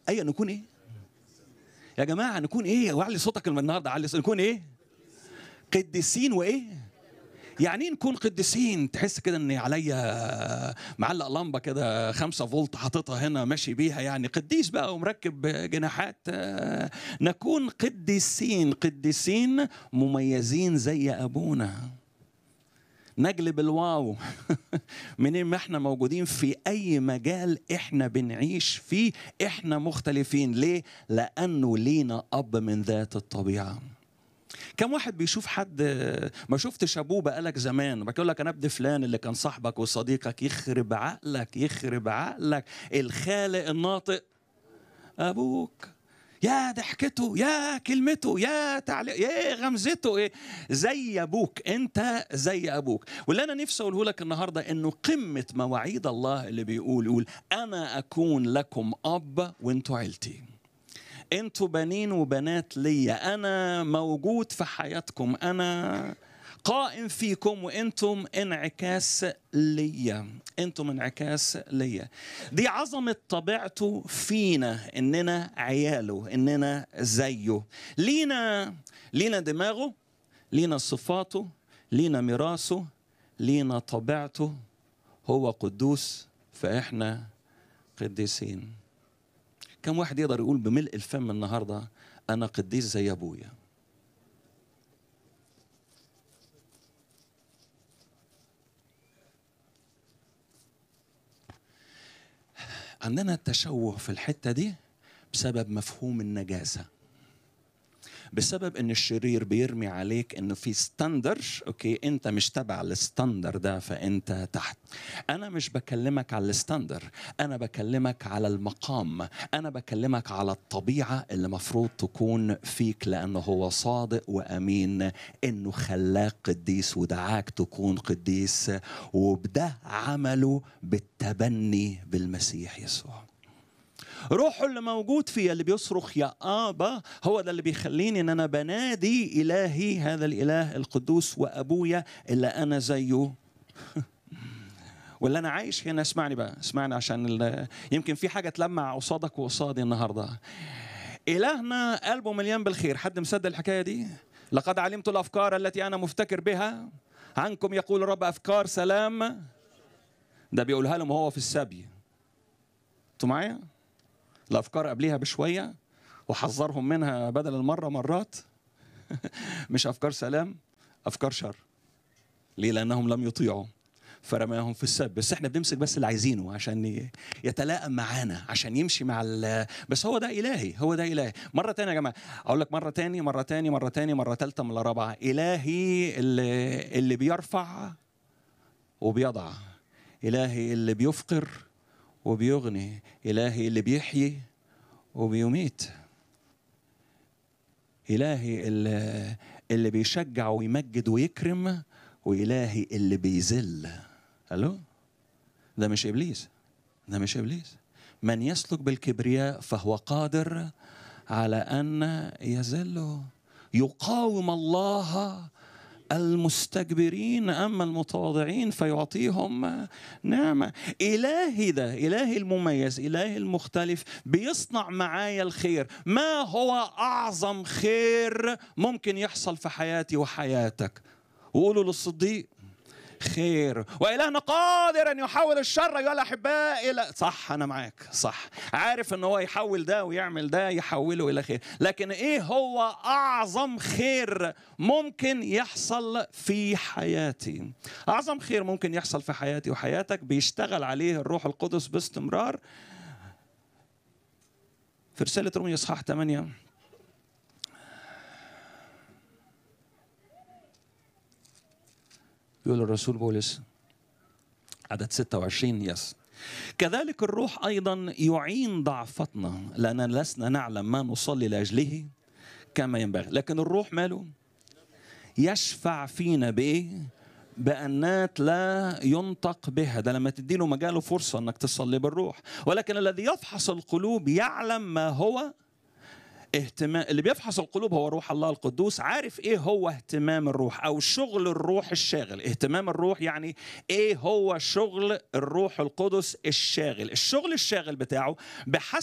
ايوه نكون ايه يا جماعه نكون ايه وعلي صوتك النهارده علي صوتك. نكون ايه قديسين وايه يعني ايه نكون قديسين تحس كده ان عليا معلق لمبه كده خمسة فولت حاططها هنا ماشي بيها يعني قديس بقى ومركب جناحات آه، نكون قديسين قديسين مميزين زي ابونا نجلب الواو منين ما احنا موجودين في اي مجال احنا بنعيش فيه احنا مختلفين ليه لانه لينا اب من ذات الطبيعه كم واحد بيشوف حد ما شفتش ابوه بقالك زمان بقول لك انا ابن فلان اللي كان صاحبك وصديقك يخرب عقلك يخرب عقلك الخالق الناطق ابوك يا ضحكته يا كلمته يا تعليق يا غمزته ايه زي ابوك انت زي ابوك واللي انا نفسي اقوله لك النهارده انه قمه مواعيد الله اللي بيقول يقول انا اكون لكم اب وانتوا عيلتي انتوا بنين وبنات ليا انا موجود في حياتكم انا قائم فيكم وانتم انعكاس ليا انتم انعكاس ليا دي عظمه طبيعته فينا اننا عياله اننا زيه لينا لينا دماغه لينا صفاته لينا ميراثه لينا طبيعته هو قدوس فاحنا قديسين كم واحد يقدر يقول بملء الفم النهارده انا قديس زي ابويا عندنا تشوه في الحته دي بسبب مفهوم النجاسه بسبب ان الشرير بيرمي عليك انه في ستاندر اوكي انت مش تبع الستاندر ده فانت تحت انا مش بكلمك على الستاندر انا بكلمك على المقام انا بكلمك على الطبيعه اللي مفروض تكون فيك لانه هو صادق وامين انه خلاك قديس ودعاك تكون قديس وبده عمله بالتبني بالمسيح يسوع روحه اللي موجود فيا اللي بيصرخ يا ابا هو ده اللي بيخليني ان انا بنادي الهي هذا الاله القدوس وابويا اللي انا زيه واللي انا عايش هنا اسمعني بقى اسمعني عشان ال- يمكن في حاجه تلمع قصادك وقصادي النهارده الهنا قلبه مليان بالخير حد مصدق الحكايه دي لقد علمت الافكار التي انا مفتكر بها عنكم يقول الرب افكار سلام ده بيقولها لهم وهو في السبي انتوا معايا الافكار قبليها بشويه وحذرهم منها بدل المره مرات مش افكار سلام افكار شر ليه لانهم لم يطيعوا فرماهم في السب بس احنا بنمسك بس اللي عايزينه عشان ي- يتلائم معانا عشان يمشي مع ال بس هو ده الهي هو ده الهي مره تانية يا جماعه اقول لك مره تاني مره تاني مره تاني مره ثالثه مره رابعه الهي اللي, اللي بيرفع وبيضع الهي اللي بيفقر وبيغني إلهي اللي بيحيي وبيميت إلهي اللي, اللي بيشجع ويمجد ويكرم وإلهي اللي بيذل ألو ده مش إبليس ده مش إبليس من يسلك بالكبرياء فهو قادر على أن يذله يقاوم الله المستكبرين اما المتواضعين فيعطيهم نعمه الهي ده الهي المميز الهي المختلف بيصنع معايا الخير ما هو اعظم خير ممكن يحصل في حياتي وحياتك وقولوا للصديق خير وإلهنا قادر أن يحول الشر أيها الأحباء إلى صح أنا معاك صح عارف أن هو يحول ده ويعمل ده يحوله إلى خير لكن إيه هو أعظم خير ممكن يحصل في حياتي أعظم خير ممكن يحصل في حياتي وحياتك بيشتغل عليه الروح القدس باستمرار في رسالة رومية إصحاح 8 يقول الرسول بولس عدد 26 يس كذلك الروح ايضا يعين ضعفتنا لاننا لسنا نعلم ما نصلي لاجله كما ينبغي لكن الروح ماله يشفع فينا بايه بأنات لا ينطق بها ده لما تديله مجاله فرصة أنك تصلي بالروح ولكن الذي يفحص القلوب يعلم ما هو اهتمام اللي بيفحص القلوب هو روح الله القدوس عارف ايه هو اهتمام الروح او شغل الروح الشاغل اهتمام الروح يعني ايه هو شغل الروح القدس الشاغل الشغل الشاغل بتاعه بحسب